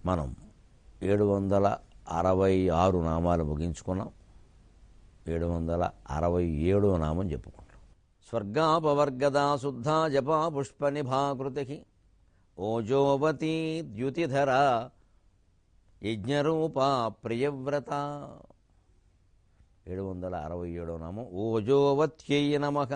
మనం ఏడు వందల అరవై ఆరు నామాలు ముగించుకున్నాం ఏడు వందల అరవై ఏడో నామం చెప్పుకుంటాం స్వర్గాపవర్గదా శుద్ధా జపా పుష్ప నిభాకృతి ఓజోవతి ద్యుతిధర యజ్ఞరూపా ప్రియవ్రత ఏడు వందల అరవై ఏడో నామం ఓజోవత్యై నమః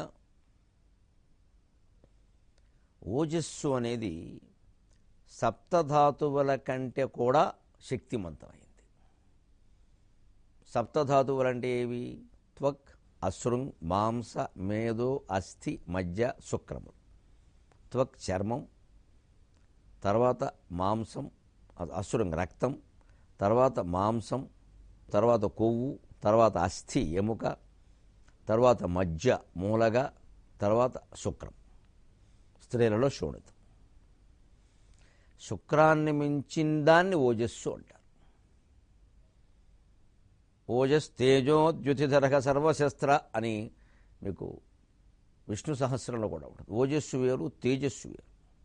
ఓజస్సు అనేది సప్తధాతువుల కంటే కూడా శక్తివంతమైంది సప్తధాతువులు అంటే ఏవి త్వక్ అశ్రుంగ్ మాంస మేధో అస్థి మజ్జ శుక్రములు త్వక్ చర్మం తర్వాత మాంసం అసురంగ్ రక్తం తర్వాత మాంసం తర్వాత కొవ్వు తర్వాత అస్థి ఎముక తర్వాత మజ్జ మూలగ తర్వాత శుక్రం స్త్రీలలో శోణితం శుక్రాన్ని మించిన దాన్ని ఓజస్సు అంటారు ఓజస్ తేజోద్యుతిధరక సర్వశస్త్ర అని మీకు విష్ణు సహస్రంలో కూడా ఉంటుంది ఓజస్సు వేరు తేజస్సు వేరు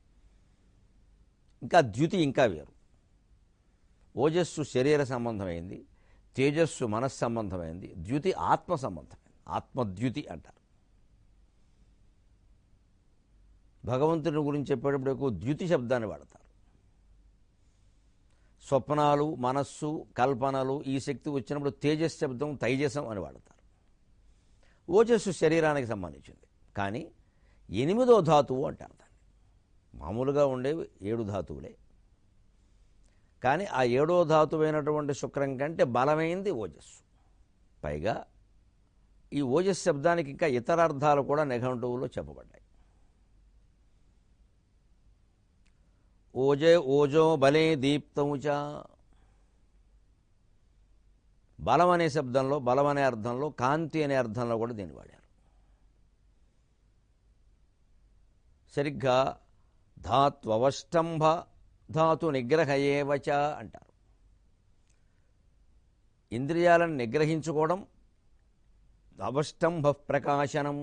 ఇంకా ద్యుతి ఇంకా వేరు ఓజస్సు శరీర సంబంధమైంది తేజస్సు మనస్ సంబంధమైంది ద్యుతి ఆత్మ సంబంధమైంది ఆత్మద్యుతి అంటారు భగవంతుని గురించి చెప్పేటప్పుడు ఎక్కువ ద్యుతి శబ్దాన్ని వాడతారు స్వప్నాలు మనస్సు కల్పనలు ఈ శక్తి వచ్చినప్పుడు తేజస్ శబ్దం తైజసం అని వాడతారు ఓజస్సు శరీరానికి సంబంధించింది కానీ ఎనిమిదో ధాతువు అంటారు దాన్ని మామూలుగా ఉండేవి ఏడు ధాతువులే కానీ ఆ ఏడో ధాతువైనటువంటి శుక్రం కంటే బలమైంది ఓజస్సు పైగా ఈ ఓజస్ శబ్దానికి ఇంకా ఇతర అర్థాలు కూడా నిఘంటువులో చెప్పబడ్డాయి ఓజే ఓజో బలే దీప్తముచ బలం అనే శబ్దంలో బలం అనే అర్థంలో కాంతి అనే అర్థంలో కూడా దీన్ని వాడారు సరిగ్గా ధాత్వష్టంభ ధాతు నిగ్రహయేవచ అంటారు ఇంద్రియాలను నిగ్రహించుకోవడం అవష్టంభ ప్రకాశనం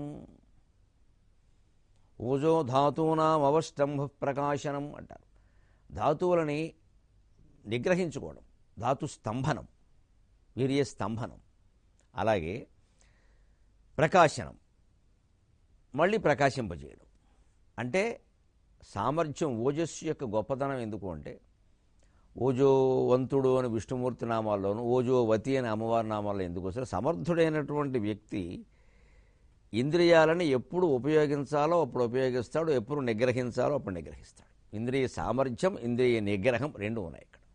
ఓజో ధాతూనాం అవష్టంభ ప్రకాశనం అంటారు ధాతువులని నిగ్రహించుకోవడం ధాతు స్తంభనం వీర్య స్తంభనం అలాగే ప్రకాశనం మళ్ళీ ప్రకాశింపజేయడం అంటే సామర్థ్యం ఓజస్సు యొక్క గొప్పతనం ఎందుకు అంటే ఓజోవంతుడు అని విష్ణుమూర్తి నామాల్లోను ఓజోవతి అని అమ్మవారి నామాల్లో ఎందుకు వస్తారు సమర్థుడైనటువంటి వ్యక్తి ఇంద్రియాలని ఎప్పుడు ఉపయోగించాలో అప్పుడు ఉపయోగిస్తాడు ఎప్పుడు నిగ్రహించాలో అప్పుడు నిగ్రహిస్తాడు ఇంద్రియ సామర్థ్యం ఇంద్రియ నిగ్రహం రెండు ఉన్నాయి ఇక్కడ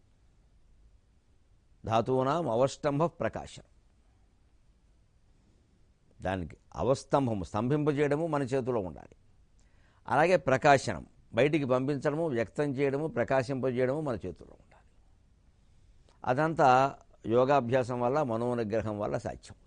ధాతువునాం అవష్టంభ ప్రకాశం దానికి అవస్తంభము స్తంభింపజేయడము మన చేతిలో ఉండాలి అలాగే ప్రకాశనం బయటికి పంపించడము వ్యక్తం చేయడము ప్రకాశింపజేయడము మన చేతుల్లో ఉండాలి అదంతా యోగాభ్యాసం వల్ల మనోనిగ్రహం వల్ల సాధ్యమవుతుంది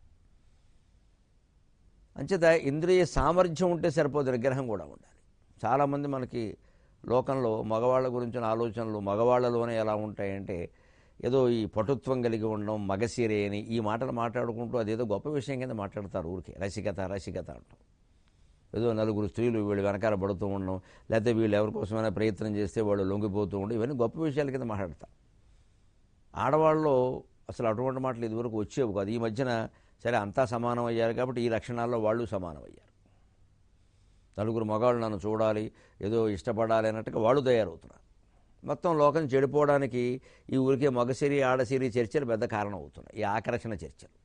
అంచేత ఇంద్రియ సామర్థ్యం ఉంటే సరిపోదు నిగ్రహం కూడా ఉండాలి చాలామంది మనకి లోకంలో మగవాళ్ళ గురించిన ఆలోచనలు మగవాళ్ళలోనే ఎలా ఉంటాయంటే ఏదో ఈ పటుత్వం కలిగి ఉండడం మగసిరే అని ఈ మాటలు మాట్లాడుకుంటూ అదేదో గొప్ప విషయం కింద మాట్లాడతారు ఊరికే రసికత రసికత అంటాం ఏదో నలుగురు స్త్రీలు వీళ్ళు వెనకాల పడుతూ ఉండడం లేకపోతే వీళ్ళు ఎవరి కోసమైనా ప్రయత్నం చేస్తే వాళ్ళు లొంగిపోతూ ఉండి ఇవన్నీ గొప్ప విషయాల కింద మాట్లాడతారు ఆడవాళ్ళు అసలు అటువంటి మాటలు ఇదివరకు వచ్చేవి కాదు ఈ మధ్యన సరే అంతా సమానం అయ్యారు కాబట్టి ఈ లక్షణాల్లో వాళ్ళు సమానం అయ్యారు నలుగురు మగాళ్ళు నన్ను చూడాలి ఏదో ఇష్టపడాలి అన్నట్టుగా వాళ్ళు తయారవుతున్నారు మొత్తం లోకం చెడిపోవడానికి ఈ ఊరికే మగసిరి ఆడసిరి చర్చలు పెద్ద కారణం అవుతున్నాయి ఈ ఆకర్షణ చర్చలు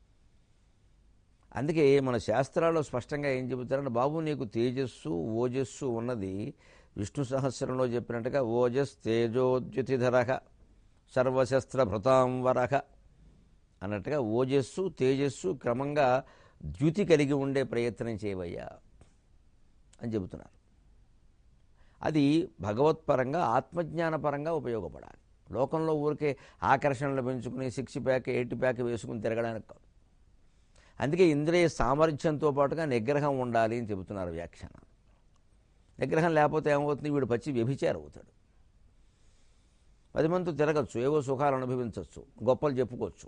అందుకే మన శాస్త్రాల్లో స్పష్టంగా ఏం చెబుతారంటే బాబు నీకు తేజస్సు ఓజస్సు ఉన్నది విష్ణు సహస్రంలో చెప్పినట్టుగా ఓజస్ తేజోద్యుతిధరక సర్వశస్త్ర భృతాంవరక అన్నట్టుగా ఓజస్సు తేజస్సు క్రమంగా ద్యుతి కలిగి ఉండే ప్రయత్నం చేయవయ్యా అని చెబుతున్నారు అది భగవత్పరంగా ఆత్మజ్ఞానపరంగా ఉపయోగపడాలి లోకంలో ఊరికే ఆకర్షణలు పెంచుకుని సిక్స్ ప్యాక్ ఎయిట్ ప్యాక్ వేసుకుని తిరగడానికి కాదు అందుకే ఇంద్రియ సామర్థ్యంతో పాటుగా నిగ్రహం ఉండాలి అని చెబుతున్నారు వ్యాఖ్యానం నిగ్రహం లేకపోతే ఏమవుతుంది వీడు పచ్చి వ్యభిచారం అవుతాడు పది మంది తిరగచ్చు ఏవో సుఖాలు అనుభవించవచ్చు గొప్పలు చెప్పుకోవచ్చు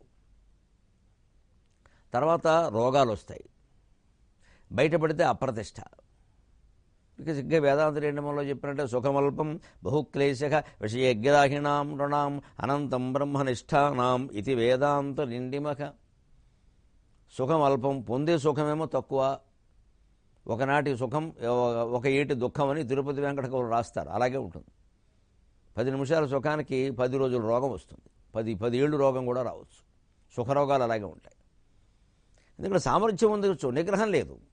తర్వాత రోగాలు వస్తాయి బయటపడితే అప్రతిష్ట ఇక సిగ్గే వేదాంత రెండమంలో చెప్పినట్టే సుఖమల్పం బహుక్లేశక విషయజ్ఞదాహినాం నృణాం అనంతం బ్రహ్మనిష్టానాం ఇది వేదాంత నిండిమక సుఖం అల్పం పొందే సుఖమేమో తక్కువ ఒకనాటి సుఖం ఒక ఏటి దుఃఖం అని తిరుపతి వెంకటకవులు రాస్తారు అలాగే ఉంటుంది పది నిమిషాల సుఖానికి పది రోజుల రోగం వస్తుంది పది పది ఏళ్ళు రోగం కూడా రావచ్చు సుఖరోగాలు అలాగే ఉంటాయి ఎందుకంటే సామర్థ్యం ఉంది నిగ్రహం లేదు